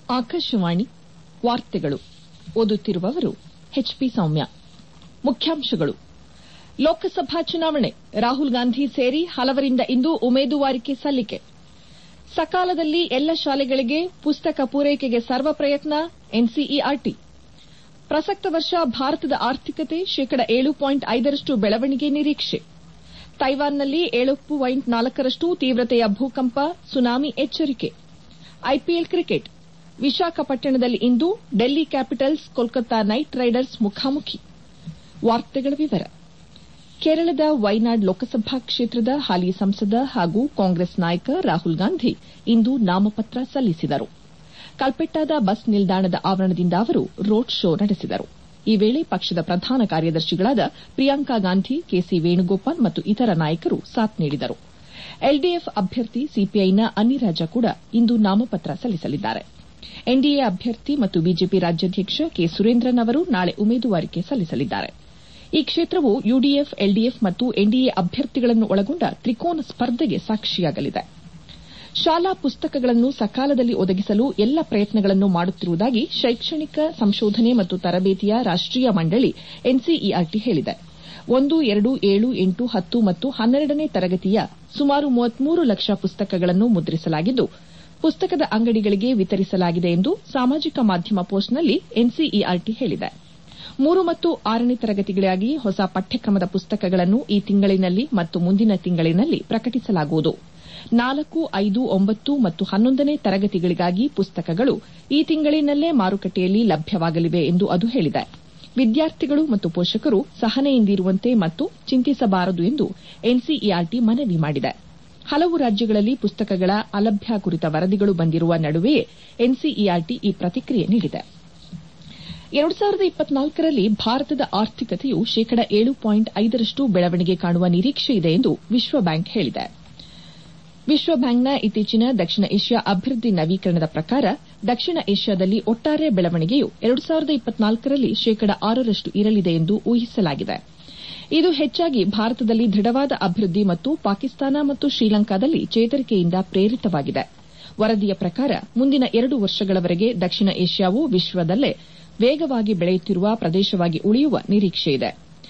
ಆಕಾಶವಾಣಿ ವಾರ್ತೆಗಳು ಓದುತ್ತಿರುವವರು ಎಚ್ಪಿ ಸೌಮ್ಯ ಮುಖ್ಯಾಂಶಗಳು ಲೋಕಸಭಾ ಚುನಾವಣೆ ರಾಹುಲ್ ಗಾಂಧಿ ಸೇರಿ ಹಲವರಿಂದ ಇಂದು ಉಮೇದುವಾರಿಕೆ ಸಲ್ಲಿಕೆ ಸಕಾಲದಲ್ಲಿ ಎಲ್ಲ ಶಾಲೆಗಳಿಗೆ ಪುಸ್ತಕ ಪೂರೈಕೆಗೆ ಸರ್ವ ಪ್ರಯತ್ನ ಎನ್ಸಿಇಆರ್ಟಿ ಪ್ರಸಕ್ತ ವರ್ಷ ಭಾರತದ ಆರ್ಥಿಕತೆ ಶೇಕಡ ಏಳು ಪಾಯಿಂಟ್ ಐದರಷ್ಟು ಬೆಳವಣಿಗೆ ನಿರೀಕ್ಷೆ ತೈವಾನ್ನಲ್ಲಿ ಏಳು ಪಾಯಿಂಟ್ ನಾಲ್ಕರಷ್ಟು ತೀವ್ರತೆಯ ಭೂಕಂಪ ಸುನಾಮಿ ಎಚ್ಚರಿಕೆ ಐಪಿಎಲ್ ಕ್ರಿಕೆಟ್ ವಿಶಾಖಪಟ್ಟಣದಲ್ಲಿ ಇಂದು Delhi capitals Kolkata knight riders ಮುಖಾಮುಖಿ ಕೇರಳದ ವೈನಾಡ್ ಲೋಕಸಭಾ ಕ್ಷೇತ್ರದ ಹಾಲಿ ಸಂಸದ ಹಾಗೂ ಕಾಂಗ್ರೆಸ್ ನಾಯಕ ರಾಹುಲ್ ಗಾಂಧಿ ಇಂದು ನಾಮಪತ್ರ ಸಲ್ಲಿಸಿದರು ಕಲ್ಪೆಟ್ಟಾದ ಬಸ್ ನಿಲ್ದಾಣದ ಆವರಣದಿಂದ ಅವರು ರೋಡ್ ಶೋ ನಡೆಸಿದರು ಈ ವೇಳೆ ಪಕ್ಷದ ಪ್ರಧಾನ ಕಾರ್ಯದರ್ಶಿಗಳಾದ ಪ್ರಿಯಾಂಕಾ ಗಾಂಧಿ ಕೆಸಿ ವೇಣುಗೋಪಾಲ್ ಮತ್ತು ಇತರ ನಾಯಕರು ಸಾಥ್ ನೀಡಿದರು ಎಲ್ಡಿಎಫ್ ಅಭ್ಯರ್ಥಿ ಸಿಪಿಐನ ಅನ್ನಿರಾಜ ಕೂಡ ಇಂದು ನಾಮಪತ್ರ ಸಲ್ಲಿಸಲಿದ್ದಾರೆ ಎನ್ಡಿಎ ಅಭ್ಯರ್ಥಿ ಮತ್ತು ಬಿಜೆಪಿ ರಾಜ್ಯಾಧ್ಯಕ್ಷ ಕೆ ಸುರೇಂದ್ರನ್ ಅವರು ನಾಳೆ ಉಮೇದುವಾರಿಕೆ ಸಲ್ಲಿಸಲಿದ್ದಾರೆ ಈ ಕ್ಷೇತ್ರವು ಯುಡಿಎಫ್ ಎಲ್ಡಿಎಫ್ ಮತ್ತು ಎನ್ಡಿಎ ಅಭ್ಯರ್ಥಿಗಳನ್ನು ಒಳಗೊಂಡ ತ್ರಿಕೋನ ಸ್ಪರ್ಧೆಗೆ ಸಾಕ್ಷಿಯಾಗಲಿದೆ ಶಾಲಾ ಪುಸ್ತಕಗಳನ್ನು ಸಕಾಲದಲ್ಲಿ ಒದಗಿಸಲು ಎಲ್ಲ ಪ್ರಯತ್ನಗಳನ್ನು ಮಾಡುತ್ತಿರುವುದಾಗಿ ಶೈಕ್ಷಣಿಕ ಸಂಶೋಧನೆ ಮತ್ತು ತರಬೇತಿಯ ರಾಷ್ಟೀಯ ಮಂಡಳಿ ಎನ್ಸಿಇಆರ್ಟಿ ಹೇಳಿದೆ ಒಂದು ಎರಡು ಏಳು ಎಂಟು ಹತ್ತು ಮತ್ತು ಹನ್ನೆರಡನೇ ತರಗತಿಯ ಸುಮಾರು ಮೂವತ್ಮೂರು ಲಕ್ಷ ಪುಸ್ತಕಗಳನ್ನು ಮುದ್ರಿಸಲಾಗಿದ್ದು ಪುಸ್ತಕದ ಅಂಗಡಿಗಳಿಗೆ ವಿತರಿಸಲಾಗಿದೆ ಎಂದು ಸಾಮಾಜಿಕ ಮಾಧ್ಯಮ ಪೋಸ್ಟ್ನಲ್ಲಿ ಎನ್ಸಿಇಆರ್ಟಿ ಹೇಳಿದೆ ಮೂರು ಮತ್ತು ಆರನೇ ತರಗತಿಗಳಿಗಾಗಿ ಹೊಸ ಪಠ್ಯಕ್ರಮದ ಪುಸ್ತಕಗಳನ್ನು ಈ ತಿಂಗಳಿನಲ್ಲಿ ಮತ್ತು ಮುಂದಿನ ತಿಂಗಳಿನಲ್ಲಿ ಪ್ರಕಟಿಸಲಾಗುವುದು ನಾಲ್ಕು ಐದು ಒಂಬತ್ತು ಮತ್ತು ಹನ್ನೊಂದನೇ ತರಗತಿಗಳಿಗಾಗಿ ಪುಸ್ತಕಗಳು ಈ ತಿಂಗಳಿನಲ್ಲೇ ಮಾರುಕಟ್ಟೆಯಲ್ಲಿ ಲಭ್ಯವಾಗಲಿವೆ ಎಂದು ಅದು ಹೇಳಿದೆ ವಿದ್ಯಾರ್ಥಿಗಳು ಮತ್ತು ಪೋಷಕರು ಸಹನೆಯಿಂದಿರುವಂತೆ ಮತ್ತು ಚಿಂತಿಸಬಾರದು ಎಂದು ಎನ್ಸಿಇಆರ್ಟಿ ಮನವಿ ಮಾಡಿದೆ ಹಲವು ರಾಜ್ಯಗಳಲ್ಲಿ ಪುಸ್ತಕಗಳ ಅಲಭ್ಯ ಕುರಿತ ವರದಿಗಳು ಬಂದಿರುವ ನಡುವೆಯೇ ಎನ್ಸಿಇಆರ್ಟಿ ಈ ಪ್ರತಿಕ್ರಿಯೆ ನೀಡಿದೆ ರಲ್ಲಿ ಭಾರತದ ಆರ್ಥಿಕತೆಯು ಶೇಕಡ ಏಳು ಪಾಯಿಂಟ್ ಐದರಷ್ಟು ಬೆಳವಣಿಗೆ ಕಾಣುವ ನಿರೀಕ್ಷೆಯಿದೆ ಎಂದು ವಿಶ್ವ ಬ್ಯಾಂಕ್ ಹೇಳಿದೆ ವಿಶ್ವ ಬ್ಯಾಂಕ್ನ ಇತ್ತೀಚಿನ ದಕ್ಷಿಣ ಏಷ್ಯಾ ಅಭಿವೃದ್ದಿ ನವೀಕರಣದ ಪ್ರಕಾರ ದಕ್ಷಿಣ ಏಷ್ಯಾದಲ್ಲಿ ಒಟ್ಟಾರೆ ಬೆಳವಣಿಗೆಯು ರಲ್ಲಿ ಶೇಕಡ ಆರರಷ್ಟು ಇರಲಿದೆ ಎಂದು ಊಹಿಸಲಾಗಿದೆ ಇದು ಹೆಚ್ಚಾಗಿ ಭಾರತದಲ್ಲಿ ದೃಢವಾದ ಅಭಿವೃದ್ದಿ ಮತ್ತು ಪಾಕಿಸ್ತಾನ ಮತ್ತು ಶ್ರೀಲಂಕಾದಲ್ಲಿ ಚೇತರಿಕೆಯಿಂದ ಪ್ರೇರಿತವಾಗಿದೆ ವರದಿಯ ಪ್ರಕಾರ ಮುಂದಿನ ಎರಡು ವರ್ಷಗಳವರೆಗೆ ದಕ್ಷಿಣ ಏಷ್ಯಾವು ವಿಶ್ವದಲ್ಲೇ ವೇಗವಾಗಿ ಬೆಳೆಯುತ್ತಿರುವ ಪ್ರದೇಶವಾಗಿ ಉಳಿಯುವ ನಿರೀಕ್ಷೆಯಿದೆ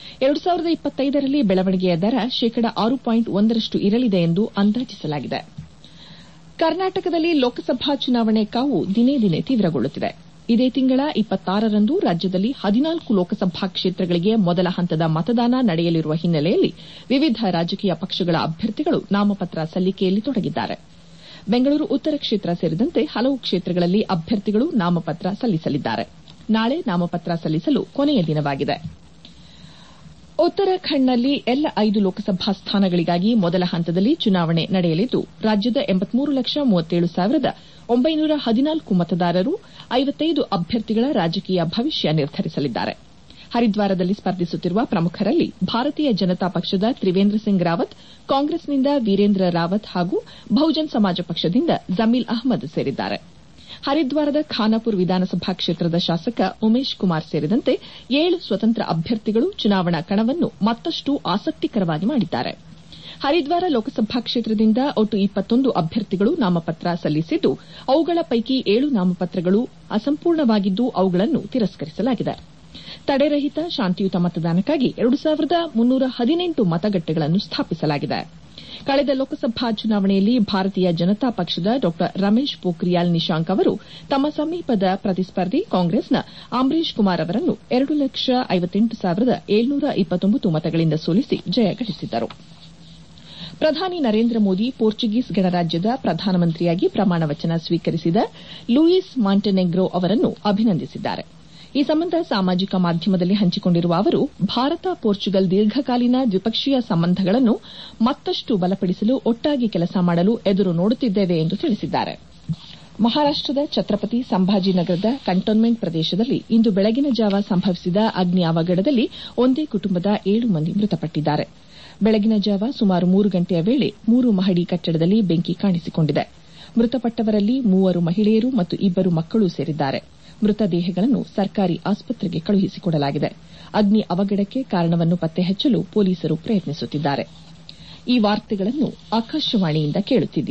ರಲ್ಲಿ ಬೆಳವಣಿಗೆಯ ದರ ಶೇಕಡ ಆರು ಪಾಯಿಂಟ್ ಒಂದರಷ್ಟು ಇರಲಿದೆ ಎಂದು ಅಂದಾಜಿಸಲಾಗಿದೆ ಕರ್ನಾಟಕದಲ್ಲಿ ಲೋಕಸಭಾ ಚುನಾವಣೆ ಕಾವು ದಿನೇ ದಿನೇ ತೀವ್ರಗೊಳ್ಳುತ್ತಿದೆ ಇದೇ ತಿಂಗಳ ರಂದು ರಾಜ್ಯದಲ್ಲಿ ಹದಿನಾಲ್ಕು ಲೋಕಸಭಾ ಕ್ಷೇತ್ರಗಳಿಗೆ ಮೊದಲ ಹಂತದ ಮತದಾನ ನಡೆಯಲಿರುವ ಹಿನ್ನೆಲೆಯಲ್ಲಿ ವಿವಿಧ ರಾಜಕೀಯ ಪಕ್ಷಗಳ ಅಭ್ಯರ್ಥಿಗಳು ನಾಮಪತ್ರ ಸಲ್ಲಿಕೆಯಲ್ಲಿ ತೊಡಗಿದ್ದಾರೆ ಬೆಂಗಳೂರು ಉತ್ತರ ಕ್ಷೇತ್ರ ಸೇರಿದಂತೆ ಹಲವು ಕ್ಷೇತ್ರಗಳಲ್ಲಿ ಅಭ್ಯರ್ಥಿಗಳು ನಾಮಪತ್ರ ಸಲ್ಲಿಸಲಿದ್ದಾರೆ ನಾಳೆ ನಾಮಪತ್ರ ಸಲ್ಲಿಸಲು ಕೊನೆಯ ದಿನವಾಗಿದೆ ಉತ್ತರಾಖಂಡ್ನಲ್ಲಿ ಎಲ್ಲ ಐದು ಲೋಕಸಭಾ ಸ್ಥಾನಗಳಿಗಾಗಿ ಮೊದಲ ಹಂತದಲ್ಲಿ ಚುನಾವಣೆ ನಡೆಯಲಿದ್ದು ರಾಜ್ಯದ ಲಕ್ಷ ಸಾವಿರದ ಒಂಬೈನೂರ ಹದಿನಾಲ್ಕು ಮತದಾರರು ಐವತ್ತೈದು ಅಭ್ಯರ್ಥಿಗಳ ರಾಜಕೀಯ ಭವಿಷ್ಯ ನಿರ್ಧರಿಸಲಿದ್ದಾರೆ ಹರಿದ್ವಾರದಲ್ಲಿ ಸ್ಪರ್ಧಿಸುತ್ತಿರುವ ಪ್ರಮುಖರಲ್ಲಿ ಭಾರತೀಯ ಜನತಾ ಪಕ್ಷದ ತ್ರಿವೇಂದ್ರ ಸಿಂಗ್ ರಾವತ್ ಕಾಂಗ್ರೆಸ್ನಿಂದ ವೀರೇಂದ್ರ ರಾವತ್ ಹಾಗೂ ಬಹುಜನ್ ಸಮಾಜ ಪಕ್ಷದಿಂದ ಜಮೀಲ್ ಅಹ್ಮದ್ ಸೇರಿದ್ದಾರೆ ಹರಿದ್ವಾರದ ಖಾನಾಪುರ್ ವಿಧಾನಸಭಾ ಕ್ಷೇತ್ರದ ಶಾಸಕ ಉಮೇಶ್ ಕುಮಾರ್ ಸೇರಿದಂತೆ ಏಳು ಸ್ವತಂತ್ರ ಅಭ್ಯರ್ಥಿಗಳು ಚುನಾವಣಾ ಕಣವನ್ನು ಮತ್ತಷ್ಟು ಆಸಕ್ತಿಕರವಾಗಿ ಮಾಡಿದ್ದಾರೆ ಹರಿದ್ವಾರ ಲೋಕಸಭಾ ಕ್ಷೇತ್ರದಿಂದ ಒಟ್ಟು ಇಪ್ಪತ್ತೊಂದು ಅಭ್ಯರ್ಥಿಗಳು ನಾಮಪತ್ರ ಸಲ್ಲಿಸಿದ್ದು ಅವುಗಳ ಪೈಕಿ ಏಳು ನಾಮಪತ್ರಗಳು ಅಸಂಪೂರ್ಣವಾಗಿದ್ದು ಅವುಗಳನ್ನು ತಿರಸ್ಕರಿಸಲಾಗಿದೆ ತಡೆರಹಿತ ಶಾಂತಿಯುತ ಮತದಾನಕ್ಕಾಗಿ ಎರಡು ಸಾವಿರದ ಮುನ್ನೂರ ಹದಿನೆಂಟು ಮತಗಟ್ಟೆಗಳನ್ನು ಸ್ಥಾಪಿಸಲಾಗಿದೆ ಕಳೆದ ಲೋಕಸಭಾ ಚುನಾವಣೆಯಲ್ಲಿ ಭಾರತೀಯ ಜನತಾ ಪಕ್ಷದ ಡಾ ರಮೇಶ್ ಪೋಖ್ರಿಯಾಲ್ ನಿಶಾಂಕ್ ಅವರು ತಮ್ಮ ಸಮೀಪದ ಪ್ರತಿಸ್ಪರ್ಧಿ ಕಾಂಗ್ರೆಸ್ನ ಅಂಬರೀಶ್ ಕುಮಾರ್ ಅವರನ್ನು ಎರಡು ಲಕ್ಷ ಐವತ್ತೆಂಟು ಸಾವಿರದ ಏಳ್ನೂರ ಇಪ್ಪತ್ತೊಂಬತ್ತು ಮತಗಳಿಂದ ಸೋಲಿಸಿ ಜಯಗಳಿಸಿದ್ದರು ಪ್ರಧಾನಿ ನರೇಂದ್ರ ಮೋದಿ ಪೋರ್ಚುಗೀಸ್ ಗಣರಾಜ್ಯದ ಪ್ರಧಾನಮಂತ್ರಿಯಾಗಿ ಪ್ರಮಾಣ ವಚನ ಸ್ವೀಕರಿಸಿದ ಲೂಯಿಸ್ ಮಾಂಟೆನೆಗ್ರೋ ಅವರನ್ನು ಅಭಿನಂದಿಸಿದ್ದಾರೆ ಈ ಸಂಬಂಧ ಸಾಮಾಜಿಕ ಮಾಧ್ಯಮದಲ್ಲಿ ಹಂಚಿಕೊಂಡಿರುವ ಅವರು ಭಾರತ ಪೋರ್ಚುಗಲ್ ದೀರ್ಘಕಾಲೀನ ದ್ವಿಪಕ್ಷೀಯ ಸಂಬಂಧಗಳನ್ನು ಮತ್ತಷ್ಟು ಬಲಪಡಿಸಲು ಒಟ್ಟಾಗಿ ಕೆಲಸ ಮಾಡಲು ಎದುರು ನೋಡುತ್ತಿದ್ದೇವೆ ಎಂದು ತಿಳಿಸಿದ್ದಾರೆ ಮಹಾರಾಷ್ಟದ ಛತ್ರಪತಿ ಸಂಭಾಜಿನಗರದ ಕಂಟೋನ್ಮೆಂಟ್ ಪ್ರದೇಶದಲ್ಲಿ ಇಂದು ಬೆಳಗಿನ ಜಾವ ಸಂಭವಿಸಿದ ಅಗ್ನಿ ಅವಘಡದಲ್ಲಿ ಒಂದೇ ಕುಟುಂಬದ ಏಳು ಮಂದಿ ಮೃತಪಟ್ಟಿದ್ದಾರೆ ಬೆಳಗಿನ ಜಾವ ಸುಮಾರು ಮೂರು ಗಂಟೆಯ ವೇಳೆ ಮೂರು ಮಹಡಿ ಕಟ್ಟಡದಲ್ಲಿ ಬೆಂಕಿ ಕಾಣಿಸಿಕೊಂಡಿದೆ ಮೃತಪಟ್ಟವರಲ್ಲಿ ಮೂವರು ಮಹಿಳೆಯರು ಮತ್ತು ಇಬ್ಬರು ಮಕ್ಕಳೂ ಸೇರಿದ್ದಾರೆ ಮೃತದೇಹಗಳನ್ನು ಸರ್ಕಾರಿ ಆಸ್ಪತ್ರೆಗೆ ಕಳುಹಿಸಿಕೊಡಲಾಗಿದೆ ಅಗ್ನಿ ಅವಘಡಕ್ಕೆ ಕಾರಣವನ್ನು ಪತ್ತೆ ಹಚ್ಚಲು ಪೊಲೀಸರು ಪ್ರಯತ್ನಿಸುತ್ತಿದ್ದಾರೆ ಈ ವಾರ್ತೆಗಳನ್ನು ಆಕಾಶವಾಣಿಯಿಂದ ಕೇಳುತ್ತಿದ್ದೀರಿ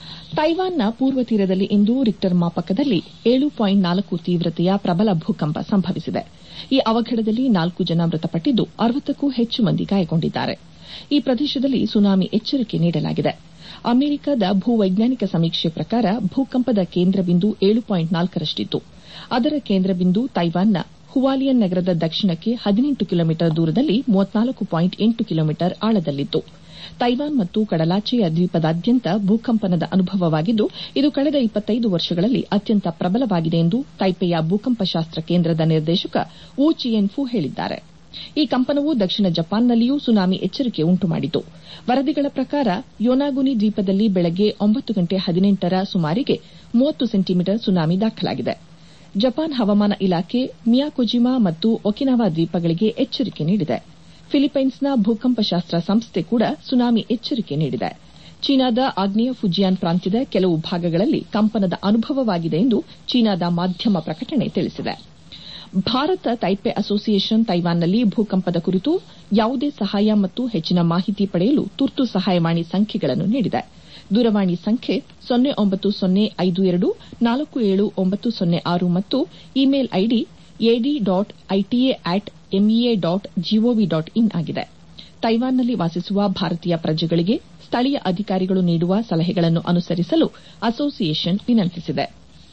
ತೈವಾನ್ನ ಪೂರ್ವ ತೀರದಲ್ಲಿ ಇಂದು ರಿಕ್ಟರ್ ಮಾಪಕದಲ್ಲಿ ಏಳು ಪಾಯಿಂಟ್ ನಾಲ್ಕು ತೀವ್ರತೆಯ ಪ್ರಬಲ ಭೂಕಂಪ ಸಂಭವಿಸಿದೆ ಈ ಅವಘಡದಲ್ಲಿ ನಾಲ್ಕು ಜನ ಮೃತಪಟ್ಟಿದ್ದು ಅರವತ್ತಕ್ಕೂ ಹೆಚ್ಚು ಮಂದಿ ಗಾಯಗೊಂಡಿದ್ದಾರೆ ಈ ಪ್ರದೇಶದಲ್ಲಿ ಸುನಾಮಿ ಎಚ್ಚರಿಕೆ ನೀಡಲಾಗಿದೆ ಅಮೆರಿಕದ ಭೂವೈಜ್ಞಾನಿಕ ಸಮೀಕ್ಷೆ ಪ್ರಕಾರ ಭೂಕಂಪದ ಕೇಂದ್ರ ಬಿಂದು ಏಳು ಪಾಯಿಂಟ್ ನಾಲ್ಕರಷ್ಟಿತ್ತು ಅದರ ಕೇಂದ್ರ ಬಿಂದು ತೈವಾನ್ನ ಹುವಾಲಿಯನ್ ನಗರದ ದಕ್ಷಿಣಕ್ಕೆ ಹದಿನೆಂಟು ಕಿಲೋಮೀಟರ್ ದೂರದಲ್ಲಿ ಮೂವತ್ನಾಲ್ಕು ಪಾಯಿಂಟ್ ಎಂಟು ಕಿಲೋಮೀಟರ್ ಆಳದಲ್ಲಿತ್ತು ತೈವಾನ್ ಮತ್ತು ಕಡಲಾಚೆಯ ದ್ವೀಪದಾದ್ಯಂತ ಭೂಕಂಪನದ ಅನುಭವವಾಗಿದ್ದು ಇದು ಕಳೆದ ಇಪ್ಪತ್ತೈದು ವರ್ಷಗಳಲ್ಲಿ ಅತ್ಯಂತ ಪ್ರಬಲವಾಗಿದೆ ಎಂದು ತೈಪೆಯ ಭೂಕಂಪಶಾಸ್ತ್ರ ಕೇಂದ್ರದ ನಿರ್ದೇಶಕ ವು ಚಿಯೆನ್ಫು ಹೇಳಿದ್ದಾರೆ ಈ ಕಂಪನವು ದಕ್ಷಿಣ ಜಪಾನ್ನಲ್ಲಿಯೂ ಸುನಾಮಿ ಎಚ್ಚರಿಕೆ ಉಂಟುಮಾಡಿತು ವರದಿಗಳ ಪ್ರಕಾರ ಯೋನಾಗುನಿ ದ್ವೀಪದಲ್ಲಿ ಬೆಳಗ್ಗೆ ಒಂಬತ್ತು ಗಂಟೆ ಹದಿನೆಂಟರ ಸುಮಾರಿಗೆ ಮೂವತ್ತು ಸೆಂಟಿಮೀಟರ್ ಸುನಾಮಿ ದಾಖಲಾಗಿದೆ ಜಪಾನ್ ಹವಾಮಾನ ಇಲಾಖೆ ಮಿಯಾಕೊಜಿಮಾ ಮತ್ತು ಒಕಿನಾವಾ ದ್ವೀಪಗಳಿಗೆ ಎಚ್ಚರಿಕೆ ನೀಡಿದೆ ಫಿಲಿಪೈನ್ಸ್ನ ಭೂಕಂಪಶಾಸ್ತ್ರ ಸಂಸ್ಥೆ ಕೂಡ ಸುನಾಮಿ ಎಚ್ಚರಿಕೆ ನೀಡಿದೆ ಚೀನಾದ ಆಗ್ನೇಯ ಫುಜಿಯಾನ್ ಪ್ರಾಂತ್ಯದ ಕೆಲವು ಭಾಗಗಳಲ್ಲಿ ಕಂಪನದ ಅನುಭವವಾಗಿದೆ ಎಂದು ಚೀನಾದ ಮಾಧ್ಯಮ ಪ್ರಕಟಣೆ ತಿಳಿಸಿದೆ ಭಾರತ ತೈಪೆ ಅಸೋಸಿಯೇಷನ್ ತೈವಾನ್ನಲ್ಲಿ ಭೂಕಂಪದ ಕುರಿತು ಯಾವುದೇ ಸಹಾಯ ಮತ್ತು ಹೆಚ್ಚಿನ ಮಾಹಿತಿ ಪಡೆಯಲು ತುರ್ತು ಸಹಾಯವಾಣಿ ಸಂಖ್ಯೆಗಳನ್ನು ನೀಡಿದೆ ದೂರವಾಣಿ ಸಂಖ್ಯೆ ಸೊನ್ನೆ ಒಂಬತ್ತು ಸೊನ್ನೆ ಐದು ಎರಡು ನಾಲ್ಕು ಏಳು ಒಂಬತ್ತು ಸೊನ್ನೆ ಆರು ಮತ್ತು email ID A D dot I T A at M E A dot G O V dot in ಆಗಿದೆ ತೈವಾನ್ನಲ್ಲಿ ವಾಸಿಸುವ ಭಾರತೀಯ ಪ್ರಜೆಗಳಿಗೆ ಸ್ಥಳೀಯ ಅಧಿಕಾರಿಗಳು ನೀಡುವ ಸಲಹೆಗಳನ್ನು ಅನುಸರಿಸಲು ಅಸೋಸಿಯೇಷನ್ ವಿನಂತಿಸಿದೆ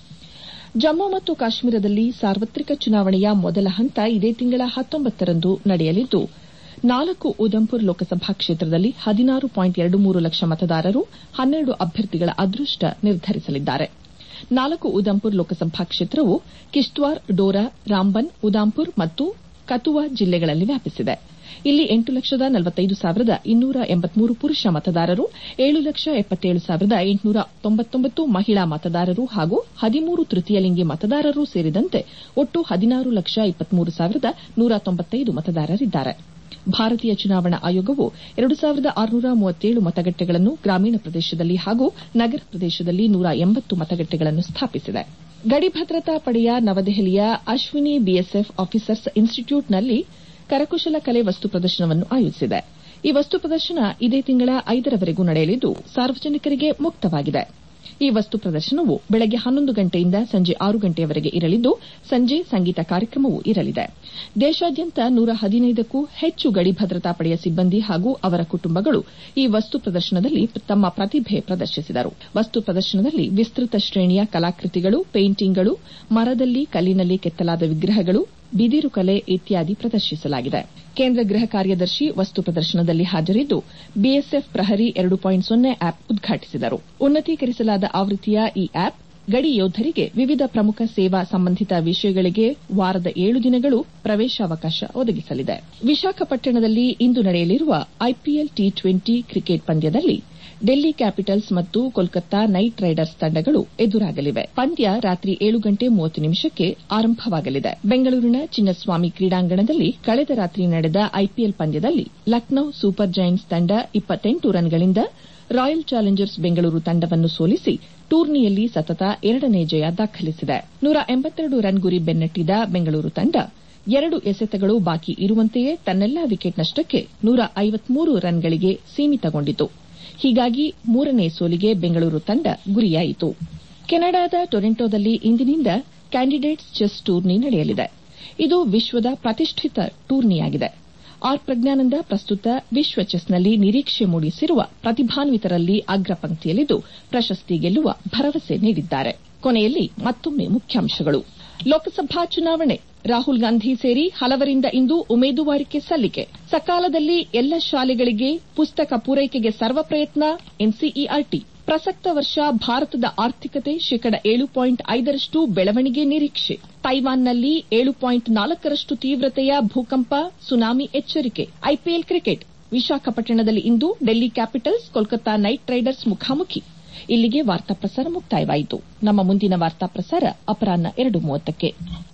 ಜಮ್ಮು ಮತ್ತು ಕಾಶ್ಮೀರದಲ್ಲಿ ಸಾರ್ವತ್ರಿಕ ಚುನಾವಣೆಯ ಮೊದಲ ಹಂತ ಇದೇ ತಿಂಗಳ ಹತ್ತೊಂಬತ್ತರಂದು ನಡೆಯಲಿದ್ದು ನಾಲ್ಕು ಉದಂಪುರ್ ಲೋಕಸಭಾ ಕ್ಷೇತ್ರದಲ್ಲಿ ಹದಿನಾರು ಪಾಯಿಂಟ್ ಎರಡು ಮೂರು ಲಕ್ಷ ಮತದಾರರು ಹನ್ನೆರಡು ಅಭ್ಯರ್ಥಿಗಳ ಅದೃಷ್ಟ ನಿರ್ಧರಿಸಲಿದ್ದಾರೆ ನಾಲ್ಕು ಉದಂಪುರ್ ಲೋಕಸಭಾ ಕ್ಷೇತ್ರವು ಕಿಶ್ತ್ವಾರ್ ಡೋರಾ ರಾಂಬನ್ ಉದಾಂಪುರ್ ಮತ್ತು ಕತುವಾ ಜಿಲ್ಲೆಗಳಲ್ಲಿ ವ್ಯಾಪಿಸಿದೆ ಇಲ್ಲಿ ಎಂಟು ಲಕ್ಷದ ನಲವತ್ತೈದು ಸಾವಿರದ ಇನ್ನೂರ ಎಂಬತ್ಮೂರು ಪುರುಷ ಮತದಾರರು ಏಳು ಲಕ್ಷ ಎಪ್ಪತ್ತೇಳು ಸಾವಿರದ ಎಂಟುನೂರ ತೊಂಬತ್ತೊಂಬತ್ತು ಮಹಿಳಾ ಮತದಾರರು ಹಾಗೂ ಹದಿಮೂರು ತೃತೀಯಲಿಂಗಿ ಮತದಾರರು ಸೇರಿದಂತೆ ಒಟ್ಟು ಹದಿನಾರು ಲಕ್ಷ ಇಪ್ಪತ್ಮೂರು ಸಾವಿರದ ನೂರ ತೊಂಬತ್ತೈದು ಮತದಾರರಿದ್ದಾರೆ ಭಾರತೀಯ ಚುನಾವಣಾ ಆಯೋಗವು ಎರಡು ಸಾವಿರದ ಆರುನೂರ ಮೂವತ್ತೇಳು ಮತಗಟ್ಟೆಗಳನ್ನು ಗ್ರಾಮೀಣ ಪ್ರದೇಶದಲ್ಲಿ ಹಾಗೂ ನಗರ ಪ್ರದೇಶದಲ್ಲಿ ನೂರ ಎಂಬತ್ತು ಮತಗಟ್ಟೆಗಳನ್ನು ಸ್ಥಾಪಿಸಿದೆ ಗಡಿ ಭದ್ರತಾ ಪಡೆಯ ನವದೆಹಲಿಯ ಅಶ್ವಿನಿ ಬಿಎಸ್ಎಫ್ ಆಫೀಸರ್ಸ್ ಇನ್ಸ್ಟಿಟ್ಯೂಟ್ನಲ್ಲಿ ಕರಕುಶಲ ಕಲೆ ವಸ್ತು ಪ್ರದರ್ಶನವನ್ನು ಆಯೋಜಿಸಿದೆ ಈ ವಸ್ತು ಪ್ರದರ್ಶನ ಇದೇ ತಿಂಗಳ ಐದರವರೆಗೂ ನಡೆಯಲಿದ್ದು ಸಾರ್ವಜನಿಕರಿಗೆ ಮುಕ್ತವಾಗಿದೆ ಈ ವಸ್ತು ಪ್ರದರ್ಶನವು ಬೆಳಗ್ಗೆ ಹನ್ನೊಂದು ಗಂಟೆಯಿಂದ ಸಂಜೆ ಆರು ಗಂಟೆಯವರೆಗೆ ಇರಲಿದ್ದು ಸಂಜೆ ಸಂಗೀತ ಕಾರ್ಯಕ್ರಮವೂ ಇರಲಿದೆ ದೇಶಾದ್ಯಂತ ನೂರ ಹದಿನೈದಕ್ಕೂ ಹೆಚ್ಚು ಗಡಿ ಭದ್ರತಾ ಪಡೆಯ ಸಿಬ್ಬಂದಿ ಹಾಗೂ ಅವರ ಕುಟುಂಬಗಳು ಈ ವಸ್ತು ಪ್ರದರ್ಶನದಲ್ಲಿ ತಮ್ಮ ಪ್ರತಿಭೆ ಪ್ರದರ್ಶಿಸಿದರು ವಸ್ತು ಪ್ರದರ್ಶನದಲ್ಲಿ ವಿಸ್ತೃತ ಶ್ರೇಣಿಯ ಕಲಾಕೃತಿಗಳು ಪೇಂಟಿಂಗ್ಗಳು ಮರದಲ್ಲಿ ಕಲ್ಲಿನಲ್ಲಿ ಕೆತ್ತಲಾದ ವಿಗ್ರಹಗಳು ಬಿದಿರು ಕಲೆ ಇತ್ಯಾದಿ ಪ್ರದರ್ಶಿಸಲಾಗಿದೆ ಕೇಂದ್ರ ಗೃಹ ಕಾರ್ಯದರ್ಶಿ ವಸ್ತು ಪ್ರದರ್ಶನದಲ್ಲಿ ಹಾಜರಿದ್ದು ಬಿಎಸ್ಎಫ್ ಪ್ರಹರಿ ಎರಡು ಪಾಯಿಂಟ್ ಸೊನ್ನೆ ಆಪ್ ಉದ್ಘಾಟಿಸಿದರು ಉನ್ನತೀಕರಿಸಲಾದ ಆವೃತ್ತಿಯ ಈ ಆಪ್ ಗಡಿ ಯೋಧರಿಗೆ ವಿವಿಧ ಪ್ರಮುಖ ಸೇವಾ ಸಂಬಂಧಿತ ವಿಷಯಗಳಿಗೆ ವಾರದ ಏಳು ದಿನಗಳು ಪ್ರವೇಶಾವಕಾಶ ಒದಗಿಸಲಿದೆ ವಿಶಾಖಪಟ್ಟಣದಲ್ಲಿ ಇಂದು ನಡೆಯಲಿರುವ ಐಪಿಎಲ್ ಟಿ ಟ್ವೆಂಟಿ ಕ್ರಿಕೆಟ್ ಪಂದ್ಯದಲ್ಲಿ ಡೆಲ್ಲಿ ಕ್ಯಾಪಿಟಲ್ಸ್ ಮತ್ತು ಕೋಲ್ಕತ್ತಾ ನೈಟ್ ರೈಡರ್ಸ್ ತಂಡಗಳು ಎದುರಾಗಲಿವೆ ಪಂದ್ಯ ರಾತ್ರಿ ಏಳು ಗಂಟೆ ಮೂವತ್ತು ನಿಮಿಷಕ್ಕೆ ಆರಂಭವಾಗಲಿದೆ ಬೆಂಗಳೂರಿನ ಚಿನ್ನಸ್ವಾಮಿ ಕ್ರೀಡಾಂಗಣದಲ್ಲಿ ಕಳೆದ ರಾತ್ರಿ ನಡೆದ ಐಪಿಎಲ್ ಪಂದ್ಯದಲ್ಲಿ ಲಕ್ನೋ ಸೂಪರ್ ಜೈಂಟ್ಸ್ ತಂಡ ಇಪ್ಪತ್ತೆಂಟು ರನ್ಗಳಿಂದ ರಾಯಲ್ ಚಾಲೆಂಜರ್ಸ್ ಬೆಂಗಳೂರು ತಂಡವನ್ನು ಸೋಲಿಸಿ ಟೂರ್ನಿಯಲ್ಲಿ ಸತತ ಎರಡನೇ ಜಯ ದಾಖಲಿಸಿದೆ ನೂರ ಎಂಬತ್ತೆರಡು ರನ್ ಗುರಿ ಬೆನ್ನಟ್ಟಿದ ಬೆಂಗಳೂರು ತಂಡ ಎರಡು ಎಸೆತಗಳು ಬಾಕಿ ಇರುವಂತೆಯೇ ತನ್ನೆಲ್ಲಾ ವಿಕೆಟ್ ನಷ್ಟಕ್ಕೆ ನೂರ ಐವತ್ಮೂರು ರನ್ಗಳಿಗೆ ಸೀಮಿತಗೊಂಡಿತು ಹೀಗಾಗಿ ಮೂರನೇ ಸೋಲಿಗೆ ಬೆಂಗಳೂರು ತಂಡ ಗುರಿಯಾಯಿತು ಕೆನಡಾದ ಟೊರೆಂಟೊದಲ್ಲಿ ಇಂದಿನಿಂದ ಕ್ಯಾಂಡಿಡೇಟ್ಸ್ ಚೆಸ್ ಟೂರ್ನಿ ನಡೆಯಲಿದೆ ಇದು ವಿಶ್ವದ ಪ್ರತಿಷ್ಠಿತ ಟೂರ್ನಿಯಾಗಿದೆ ಆರ್ ಪ್ರಜ್ಞಾನಂದ ಪ್ರಸ್ತುತ ವಿಶ್ವ ಚೆಸ್ನಲ್ಲಿ ನಿರೀಕ್ಷೆ ಮೂಡಿಸಿರುವ ಪ್ರತಿಭಾನ್ವಿತರಲ್ಲಿ ಅಗ್ರ ಪಂಕ್ತಿಯಲ್ಲಿದ್ದು ಪ್ರಶಸ್ತಿ ಗೆಲ್ಲುವ ಭರವಸೆ ನೀಡಿದ್ದಾರೆ ಕೊನೆಯಲ್ಲಿ ಮತ್ತೊಮ್ಮೆ ಮುಖ್ಯಾಂಶಗಳು ಲೋಕಸಭಾ ಚುನಾವಣೆ ರಾಹುಲ್ ಗಾಂಧಿ ಸೇರಿ ಹಲವರಿಂದ ಇಂದು ಉಮೇದುವಾರಿಕೆ ಸಲ್ಲಿಕೆ ಸಕಾಲದಲ್ಲಿ ಎಲ್ಲ ಶಾಲೆಗಳಿಗೆ ಪುಸ್ತಕ ಪೂರೈಕೆಗೆ ಸರ್ವ ಪ್ರಯತ್ನ ಎನ್ಸಿಇಆರ್ಟಿ ಪ್ರಸಕ್ತ ವರ್ಷ ಭಾರತದ ಆರ್ಥಿಕತೆ ಶೇಕಡ ಏಳು ಪಾಯಿಂಟ್ ಐದರಷ್ಟು ಬೆಳವಣಿಗೆ ನಿರೀಕ್ಷೆ ತೈವಾನ್ನಲ್ಲಿ ಏಳು ಪಾಯಿಂಟ್ ನಾಲ್ಕರಷ್ಟು ತೀವ್ರತೆಯ ಭೂಕಂಪ ಸುನಾಮಿ ಎಚ್ಚರಿಕೆ ಐಪಿಎಲ್ ಕ್ರಿಕೆಟ್ ವಿಶಾಖಪಟ್ಟಣದಲ್ಲಿ ಇಂದು Delhi capitals Kolkata knight riders ಮುಖಾಮುಖಿ ಇಲ್ಲಿಗೆ ವಾರ್ತಾ ಪ್ರಸಾರ ಮುಕ್ತಾಯವಾಯಿತು ನಮ್ಮ ಮುಂದಿನ ವಾರ್ತಾ ಪ್ರಸಾರ ಅಪರಾಹ್ನ ಎರಡು ಮೂವತ್ತಕ್ಕೆ